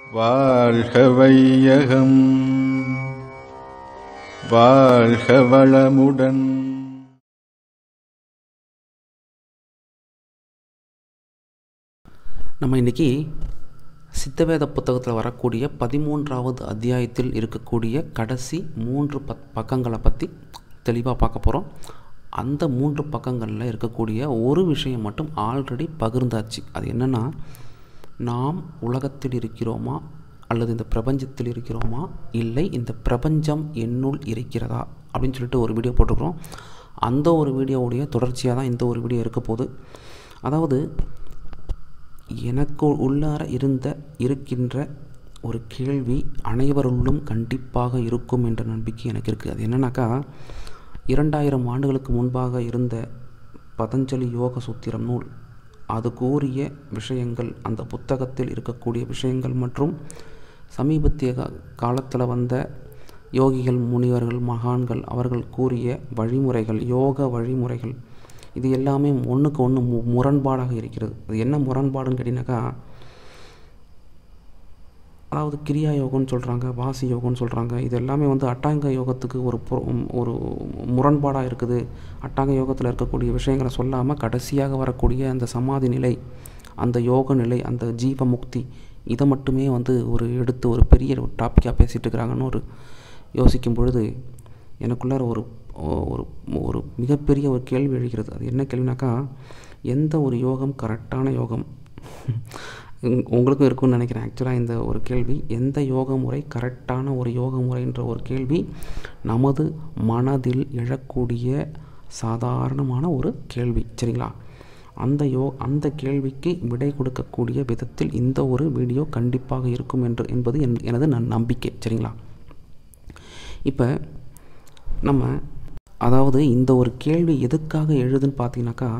வாழ்க வையகம் வாழ்க வளமுடன் நம்ம இன்றைக்கி சித்தவேத புத்தகத்தில் வரக்கூடிய பதிமூன்றாவது அத்தியாயத்தில் இருக்கக்கூடிய கடைசி மூன்று பத் பக்கங்களை பற்றி தெளிவாக பார்க்க போகிறோம் அந்த மூன்று பக்கங்களில் இருக்கக்கூடிய ஒரு விஷயம் மட்டும் ஆல்ரெடி பகிர்ந்தாச்சு அது என்னென்னா நாம் உலகத்தில் இருக்கிறோமா அல்லது இந்த பிரபஞ்சத்தில் இருக்கிறோமா இல்லை இந்த பிரபஞ்சம் என்னுள் இருக்கிறதா அப்படின்னு சொல்லிட்டு ஒரு வீடியோ போட்டிருக்கிறோம் அந்த ஒரு வீடியோவுடைய தொடர்ச்சியாக தான் இந்த ஒரு வீடியோ இருக்க போகுது அதாவது எனக்கு உள்ளார இருந்த இருக்கின்ற ஒரு கேள்வி அனைவருள்ளும் கண்டிப்பாக இருக்கும் என்ற நம்பிக்கை எனக்கு இருக்குது அது என்னன்னாக்கா இரண்டாயிரம் ஆண்டுகளுக்கு முன்பாக இருந்த பதஞ்சலி யோக சூத்திரம் நூல் அது கூறிய விஷயங்கள் அந்த புத்தகத்தில் இருக்கக்கூடிய விஷயங்கள் மற்றும் சமீபத்திய காலத்தில் வந்த யோகிகள் முனிவர்கள் மகான்கள் அவர்கள் கூறிய வழிமுறைகள் யோக வழிமுறைகள் இது எல்லாமே ஒன்றுக்கு ஒன்று மு முரண்பாடாக இருக்கிறது அது என்ன முரண்பாடுன்னு கேட்டிங்கனாக்கா அதாவது கிரியா யோகம்னு சொல்கிறாங்க வாசி யோகம்னு சொல்கிறாங்க இது எல்லாமே வந்து அட்டாங்க யோகத்துக்கு ஒரு ஒரு முரண்பாடாக இருக்குது அட்டாங்க யோகத்தில் இருக்கக்கூடிய விஷயங்களை சொல்லாமல் கடைசியாக வரக்கூடிய அந்த சமாதி நிலை அந்த யோக நிலை அந்த ஜீவ முக்தி இதை மட்டுமே வந்து ஒரு எடுத்து ஒரு பெரிய ஒரு டாப்பிக்காக பேசிகிட்டு இருக்கிறாங்கன்னு ஒரு யோசிக்கும் பொழுது எனக்குள்ளார ஒரு ஒரு ஒரு மிகப்பெரிய ஒரு கேள்வி எழுகிறது அது என்ன கேள்வினாக்கா எந்த ஒரு யோகம் கரெக்டான யோகம் உங்களுக்கும் இருக்கும்னு நினைக்கிறேன் ஆக்சுவலாக இந்த ஒரு கேள்வி எந்த யோக முறை கரெக்டான ஒரு யோக முறைன்ற ஒரு கேள்வி நமது மனதில் எழக்கூடிய சாதாரணமான ஒரு கேள்வி சரிங்களா அந்த யோ அந்த கேள்விக்கு விடை கொடுக்கக்கூடிய விதத்தில் இந்த ஒரு வீடியோ கண்டிப்பாக இருக்கும் என்று என்பது என் எனது நன் நம்பிக்கை சரிங்களா இப்போ நம்ம அதாவது இந்த ஒரு கேள்வி எதுக்காக எழுதுன்னு பார்த்தீங்கன்னாக்கா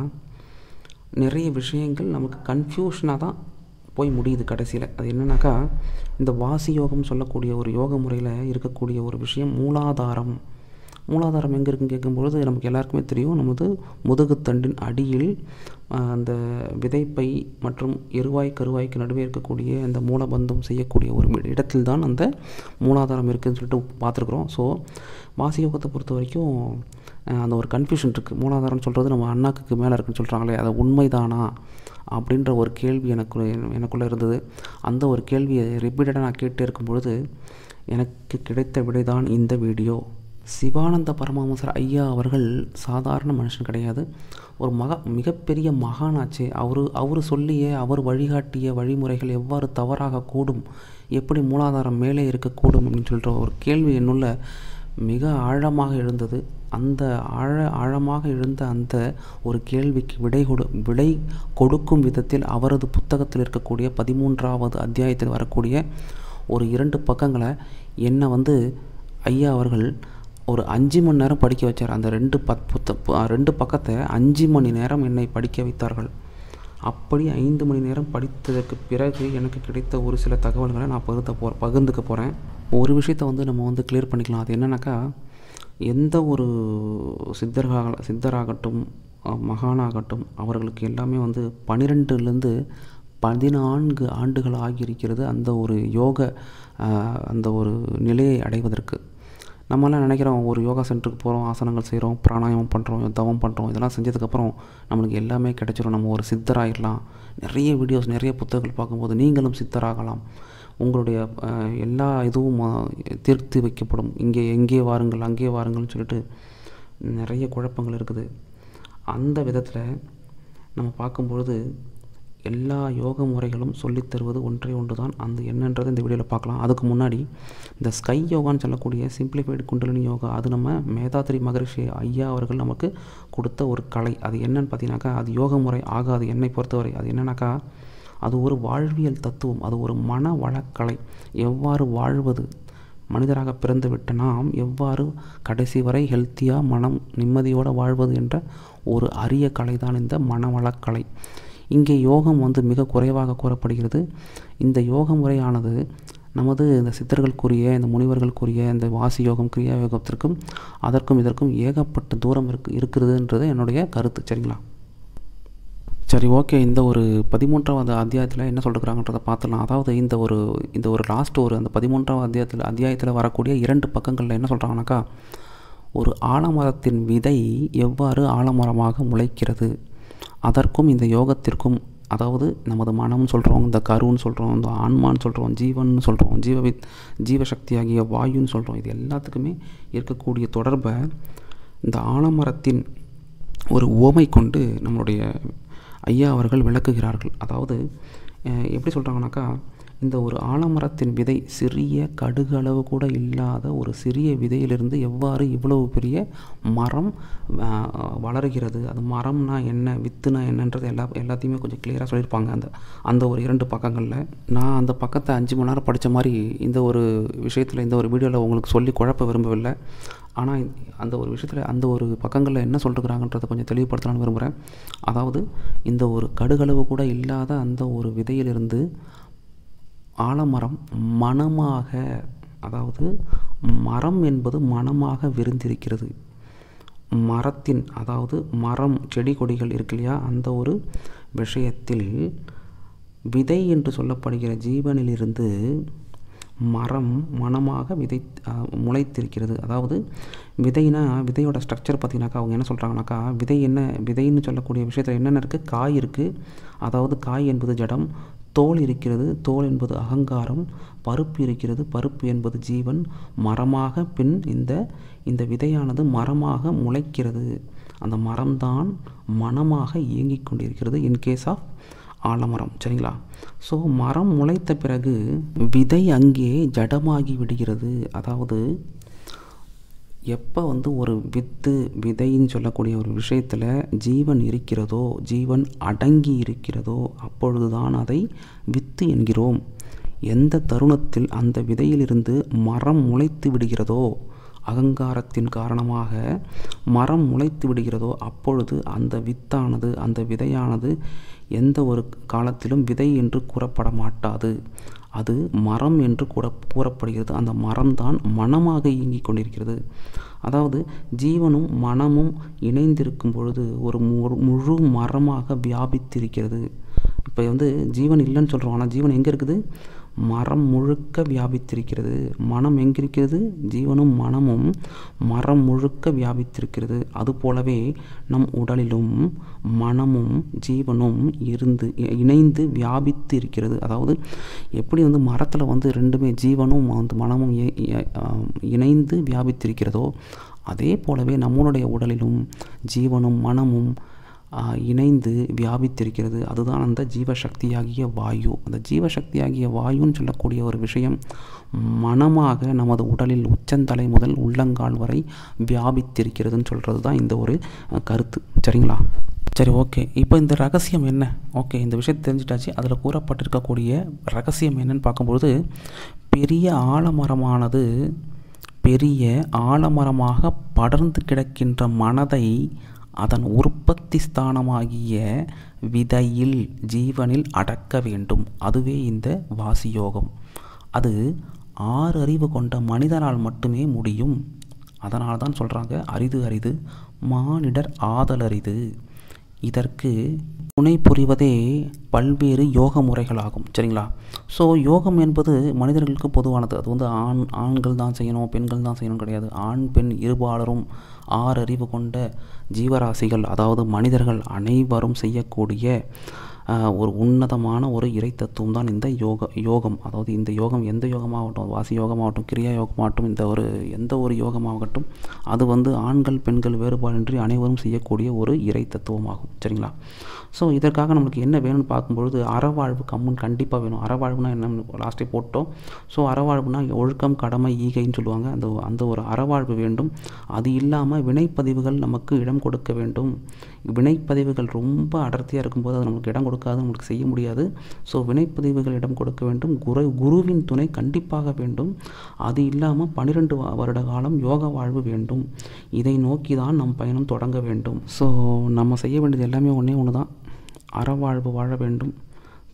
நிறைய விஷயங்கள் நமக்கு கன்ஃபியூஷனாக தான் போய் முடியுது கடைசியில் அது என்னன்னாக்கா இந்த வாசி யோகம் சொல்லக்கூடிய ஒரு யோக முறையில் இருக்கக்கூடிய ஒரு விஷயம் மூலாதாரம் மூலாதாரம் எங்கே இருக்குன்னு கேட்கும்பொழுது நமக்கு எல்லாருக்குமே தெரியும் நமது முதுகுத்தண்டின் அடியில் அந்த விதைப்பை மற்றும் எருவாய் கருவாய்க்கு நடுவே இருக்கக்கூடிய அந்த மூலபந்தம் செய்யக்கூடிய ஒரு இடத்தில் தான் அந்த மூலாதாரம் இருக்குதுன்னு சொல்லிட்டு பார்த்துருக்குறோம் ஸோ வாசி யோகத்தை பொறுத்த வரைக்கும் அந்த ஒரு கன்ஃபியூஷன் இருக்குது மூலாதாரம்னு சொல்கிறது நம்ம அண்ணாக்குக்கு மேலே இருக்குன்னு சொல்கிறாங்களே அது உண்மைதானா அப்படின்ற ஒரு கேள்வி எனக்கு எனக்குள்ளே இருந்தது அந்த ஒரு கேள்வியை ரிப்பீட்டடாக நான் கேட்டே இருக்கும் பொழுது எனக்கு கிடைத்த விடைதான் இந்த வீடியோ சிவானந்த பரமஹம்சர் ஐயா அவர்கள் சாதாரண மனுஷன் கிடையாது ஒரு மக மிகப்பெரிய மகானாச்சே அவர் அவர் சொல்லிய அவர் வழிகாட்டிய வழிமுறைகள் எவ்வாறு தவறாக கூடும் எப்படி மூலாதாரம் மேலே இருக்கக்கூடும் அப்படின்னு சொல்கிற ஒரு கேள்வி என்னுள்ள மிக ஆழமாக எழுந்தது அந்த ஆழ ஆழமாக எழுந்த அந்த ஒரு கேள்விக்கு விடை கொடு விடை கொடுக்கும் விதத்தில் அவரது புத்தகத்தில் இருக்கக்கூடிய பதிமூன்றாவது அத்தியாயத்தில் வரக்கூடிய ஒரு இரண்டு பக்கங்களை என்னை வந்து ஐயா அவர்கள் ஒரு அஞ்சு மணி நேரம் படிக்க வச்சார் அந்த ரெண்டு பத் புத்த ரெண்டு பக்கத்தை அஞ்சு மணி நேரம் என்னை படிக்க வைத்தார்கள் அப்படி ஐந்து மணி நேரம் படித்ததற்கு பிறகு எனக்கு கிடைத்த ஒரு சில தகவல்களை நான் பகிர்ந்த போ பகிர்ந்துக்க போகிறேன் ஒரு விஷயத்த வந்து நம்ம வந்து கிளியர் பண்ணிக்கலாம் அது என்னன்னாக்கா எந்த ஒரு சித்தராக சித்தராகட்டும் மகானாகட்டும் அவர்களுக்கு எல்லாமே வந்து பன்னிரெண்டுலேருந்து பதினான்கு ஆண்டுகள் ஆகியிருக்கிறது அந்த ஒரு யோக அந்த ஒரு நிலையை அடைவதற்கு நம்மளாம் நினைக்கிறோம் ஒரு யோகா சென்டருக்கு போகிறோம் ஆசனங்கள் செய்கிறோம் பிராணாயாமம் பண்ணுறோம் தவம் பண்ணுறோம் இதெல்லாம் செஞ்சதுக்கப்புறம் நம்மளுக்கு எல்லாமே கிடைச்சிரும் நம்ம ஒரு சித்தராகிடலாம் நிறைய வீடியோஸ் நிறைய புத்தகங்கள் பார்க்கும்போது நீங்களும் சித்தராகலாம் உங்களுடைய எல்லா இதுவும் தீர்த்து வைக்கப்படும் இங்கே எங்கே வாருங்கள் அங்கே வாருங்கள்னு சொல்லிட்டு நிறைய குழப்பங்கள் இருக்குது அந்த விதத்தில் நம்ம பார்க்கும்பொழுது எல்லா யோக முறைகளும் சொல்லித் தருவது ஒன்றே ஒன்று தான் அந்த என்னன்றது இந்த வீடியோவில் பார்க்கலாம் அதுக்கு முன்னாடி இந்த ஸ்கை யோகான்னு சொல்லக்கூடிய சிம்பிளிஃபைடு குண்டலினி யோகா அது நம்ம மேதாத்திரி மகரிஷி ஐயா அவர்கள் நமக்கு கொடுத்த ஒரு கலை அது என்னன்னு பார்த்தீங்கன்னாக்கா அது யோக முறை ஆகாது என்னை பொறுத்தவரை அது என்னன்னாக்கா அது ஒரு வாழ்வியல் தத்துவம் அது ஒரு மன வளக்கலை எவ்வாறு வாழ்வது மனிதராக பிறந்து விட்ட நாம் எவ்வாறு கடைசி வரை ஹெல்த்தியாக மனம் நிம்மதியோடு வாழ்வது என்ற ஒரு அரிய கலை தான் இந்த மனவளக்கலை இங்கே யோகம் வந்து மிக குறைவாக கூறப்படுகிறது இந்த யோக முறையானது நமது இந்த சித்தர்கள் கூறிய இந்த முனிவர்கள் கூறிய இந்த வாசி யோகம் கிரியா யோகத்திற்கும் அதற்கும் இதற்கும் ஏகப்பட்ட தூரம் இருக்கு இருக்கிறதுன்றது என்னுடைய கருத்து சரிங்களா சரி ஓகே இந்த ஒரு பதிமூன்றாவது அத்தியாயத்தில் என்ன சொல்லிருக்கிறாங்கன்றதை பார்த்துலாம் அதாவது இந்த ஒரு இந்த ஒரு லாஸ்ட் ஒரு அந்த பதிமூன்றாவது அத்தியாயத்தில் அத்தியாயத்தில் வரக்கூடிய இரண்டு பக்கங்களில் என்ன சொல்கிறாங்கனாக்கா ஒரு ஆலமரத்தின் விதை எவ்வாறு ஆலமரமாக முளைக்கிறது அதற்கும் இந்த யோகத்திற்கும் அதாவது நமது மனம் சொல்கிறோம் இந்த கருன்னு சொல்கிறோம் இந்த ஆன்மான்னு சொல்கிறோம் ஜீவன் சொல்கிறோம் ஜீவவித் ஜீவசக்தியாகிய வாயுன்னு சொல்கிறோம் இது எல்லாத்துக்குமே இருக்கக்கூடிய தொடர்பை இந்த ஆலமரத்தின் ஒரு உவமை கொண்டு நம்மளுடைய ஐயா அவர்கள் விளக்குகிறார்கள் அதாவது அஹ், எப்படி சொல்கிறாங்கனாக்கா இந்த ஒரு ஆலமரத்தின் விதை சிறிய கடுகு அளவு கூட இல்லாத ஒரு சிறிய விதையிலிருந்து எவ்வாறு இவ்வளவு பெரிய மரம் அஹ், வளருகிறது அது மரம்னா என்ன வித்துனா என்னன்றது எல்லா எல்லாத்தையுமே கொஞ்சம் கிளியராக சொல்லியிருப்பாங்க அந்த அந்த ஒரு இரண்டு பக்கங்களில் நான் அந்த பக்கத்தை அஞ்சு மணி நேரம் படித்த மாதிரி இந்த ஒரு விஷயத்தில் இந்த ஒரு வீடியோவில் உங்களுக்கு சொல்லி குழப்ப விரும்பவில்லை ஆனால் அந்த ஒரு விஷயத்தில் அந்த ஒரு பக்கங்களில் என்ன சொல்லிருக்கிறாங்கன்றதை கொஞ்சம் தெளிவுபடுத்தலாம்னு விரும்புகிறேன் அதாவது இந்த ஒரு கடுகளவு கூட இல்லாத அந்த ஒரு விதையிலிருந்து ஆலமரம் மனமாக அதாவது மரம் என்பது மனமாக விருந்திருக்கிறது மரத்தின் அதாவது மரம் செடி கொடிகள் இருக்கு இல்லையா அந்த ஒரு விஷயத்தில் விதை என்று சொல்லப்படுகிற ஜீவனிலிருந்து மரம் மனமாக விதை அஹ், முளைத்திருக்கிறது அதாவது விதைனா விதையோட ஸ்ட்ரக்சர் பார்த்தீங்கன்னாக்கா அவங்க என்ன சொல்கிறாங்கனாக்கா விதை என்ன விதைன்னு சொல்லக்கூடிய விஷயத்தில் என்னென்ன இருக்குது காய் இருக்குது அதாவது காய் என்பது ஜடம் தோல் இருக்கிறது தோல் என்பது அகங்காரம் பருப்பு இருக்கிறது பருப்பு என்பது ஜீவன் மரமாக பின் இந்த இந்த விதையானது மரமாக முளைக்கிறது அந்த மரம்தான் மனமாக இயங்கிக் கொண்டிருக்கிறது இன் கேஸ் ஆஃப் ஆலமரம் சரிங்களா ஸோ மரம் முளைத்த பிறகு விதை அங்கே ஜடமாகி விடுகிறது அதாவது எப்போ வந்து ஒரு வித்து விதைன்னு சொல்லக்கூடிய ஒரு விஷயத்தில் ஜீவன் இருக்கிறதோ ஜீவன் அடங்கி இருக்கிறதோ அப்பொழுதுதான் அதை வித்து என்கிறோம் எந்த தருணத்தில் அந்த விதையிலிருந்து மரம் முளைத்து விடுகிறதோ அகங்காரத்தின் காரணமாக மரம் முளைத்து விடுகிறதோ அப்பொழுது அந்த வித்தானது அந்த விதையானது எந்த ஒரு காலத்திலும் விதை என்று கூறப்பட மாட்டாது அது மரம் என்று கூட கூறப்படுகிறது அந்த மரம்தான் மனமாக இயங்கிக் கொண்டிருக்கிறது அதாவது ஜீவனும் மனமும் இணைந்திருக்கும் பொழுது ஒரு மு- முழு மரமாக வியாபித்திருக்கிறது இப்போ வந்து ஜீவன் இல்லைன்னு சொல்கிறோம் ஆனால் ஜீவன் எங்கே இருக்குது மரம் முழுக்க வியாபித்திருக்கிறது மனம் எங்கிருக்கிறது ஜீவனும் மனமும் மரம் முழுக்க வியாபித்திருக்கிறது அதுபோலவே நம் உடலிலும் மனமும் ஜீவனும் இருந்து இ- இணைந்து வியாபித்து இருக்கிறது அதாவது எப்படி வந்து மரத்தில் வந்து ரெண்டுமே ஜீவனும் வந்து மனமும் இ- இ- ஆஹ் இணைந்து வியாபித்திருக்கிறதோ அதே போலவே நம்மளுடைய உடலிலும் ஜீவனும் மனமும் ஆஹ், இணைந்து வியாபித்திருக்கிறது அதுதான் அந்த ஜீவசக்தியாகிய வாயு அந்த ஜீவசக்தியாகிய வாயுன்னு சொல்லக்கூடிய ஒரு விஷயம் மனமாக நமது உடலில் உச்சந்தலை முதல் உள்ளங்கால் வரை வியாபித்திருக்கிறதுன்னு சொல்கிறது தான் இந்த ஒரு அஹ், கருத்து சரிங்களா சரி ஓகே இப்போ இந்த ரகசியம் என்ன ஓகே இந்த விஷயத்தை தெரிஞ்சிட்டாச்சு அதில் கூறப்பட்டிருக்கக்கூடிய ரகசியம் என்னன்னு பார்க்கும்பொழுது பெரிய ஆலமரமானது பெரிய ஆலமரமாக படர்ந்து கிடக்கின்ற மனதை அதன் உற்பத்தி ஸ்தானமாகிய விதையில் ஜீவனில் அடக்க வேண்டும் அதுவே இந்த வாசியோகம் அது ஆறு அறிவு கொண்ட மனிதனால் மட்டுமே முடியும் அதனால தான் சொல்கிறாங்க அரிது அரிது மானிடர் ஆதல் அரிது இதற்கு துணை புரிவதே பல்வேறு யோக முறைகளாகும் சரிங்களா ஸோ யோகம் என்பது மனிதர்களுக்கு பொதுவானது அது வந்து ஆண் ஆண்கள் தான் செய்யணும் பெண்கள் தான் செய்யணும் கிடையாது ஆண் பெண் இருபாலரும் ஆறு அறிவு கொண்ட ஜீவராசிகள் அதாவது மனிதர்கள் அனைவரும் செய்யக்கூடிய ஆஹ், ஒரு உன்னதமான ஒரு இறை தத்துவம் தான் இந்த யோக யோகம் அதாவது இந்த யோகம் எந்த யோகமாகட்டும் வாசி யோகமாகட்டும் கிரியா யோகமாகட்டும் இந்த ஒரு எந்த ஒரு யோகமாகட்டும் அது வந்து ஆண்கள் பெண்கள் வேறுபாடின்றி அனைவரும் செய்யக்கூடிய ஒரு இறை தத்துவமாகும் சரிங்களா ஸோ இதற்காக நம்மளுக்கு என்ன வேணும்னு பார்க்கும்பொழுது அறவாழ்வு கம்முன் கண்டிப்பாக வேணும் அறவாழ்வுனா என்னன்னு லாஸ்ட்டே போட்டோம் ஸோ அறவாழ்வுனா ஒழுக்கம் கடமை ஈகைன்னு சொல்லுவாங்க அந்த அந்த ஒரு அறவாழ்வு வேண்டும் அது இல்லாமல் வினைப்பதிவுகள் நமக்கு இடம் கொடுக்க வேண்டும் வினைப்பதிவுகள் ரொம்ப அடர்த்தியாக இருக்கும்போது அது நமக்கு இடம் கொடுக்காது நமக்கு செய்ய முடியாது ஸோ வினைப்பதிவுகள் இடம் கொடுக்க வேண்டும் குரு குருவின் துணை கண்டிப்பாக வேண்டும் அது இல்லாமல் பன்னிரெண்டு வருட காலம் யோக வாழ்வு வேண்டும் இதை நோக்கி தான் நம் பயணம் தொடங்க வேண்டும் ஸோ நம்ம செய்ய வேண்டியது எல்லாமே ஒன்றே ஒன்று தான் அறவாழ்வு வாழ வேண்டும்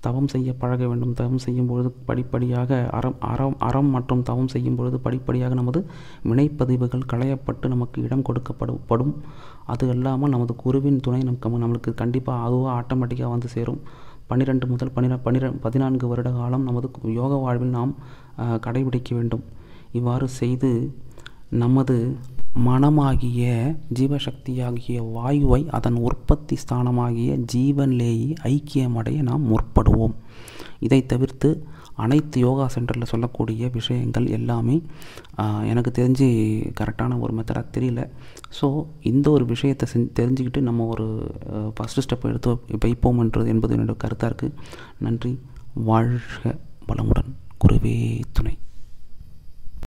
தவம் செய்ய பழக வேண்டும் தவம் செய்யும் பொழுது படிப்படியாக அறம் அறம் அறம் மற்றும் தவம் செய்யும் பொழுது படிப்படியாக நமது வினைப்பதிவுகள் களையப்பட்டு நமக்கு இடம் கொடுக்கப்படும் படும் அது இல்லாமல் நமது குருவின் துணை நமக்கு நம்மளுக்கு கண்டிப்பாக அதுவாக ஆட்டோமேட்டிக்காக வந்து சேரும் பன்னிரெண்டு முதல் பன்னிர பன்னிர பதினான்கு வருட காலம் நமது யோக வாழ்வில் நாம் ஆஹ், கடைபிடிக்க வேண்டும் இவ்வாறு செய்து நமது மனமாகிய ஜீவசக்தியாகிய வாயுவை அதன் உற்பத்தி ஸ்தானமாகிய ஜீவன்லேயே ஐக்கியமடைய நாம் முற்படுவோம் இதை தவிர்த்து அனைத்து யோகா சென்டரில் சொல்லக்கூடிய விஷயங்கள் எல்லாமே ஆஹ், எனக்கு தெரிஞ்சு கரெக்டான ஒரு மெத்தடாக தெரியல ஸோ இந்த ஒரு விஷயத்தை செஞ்சு தெரிஞ்சுக்கிட்டு நம்ம ஒரு ஃபஸ்ட்டு ஸ்டெப் எடுத்து வைப்போம் என்றது என்பது என்னோட கருத்தாக இருக்குது நன்றி வாழ்க வளமுடன் குருவே துணை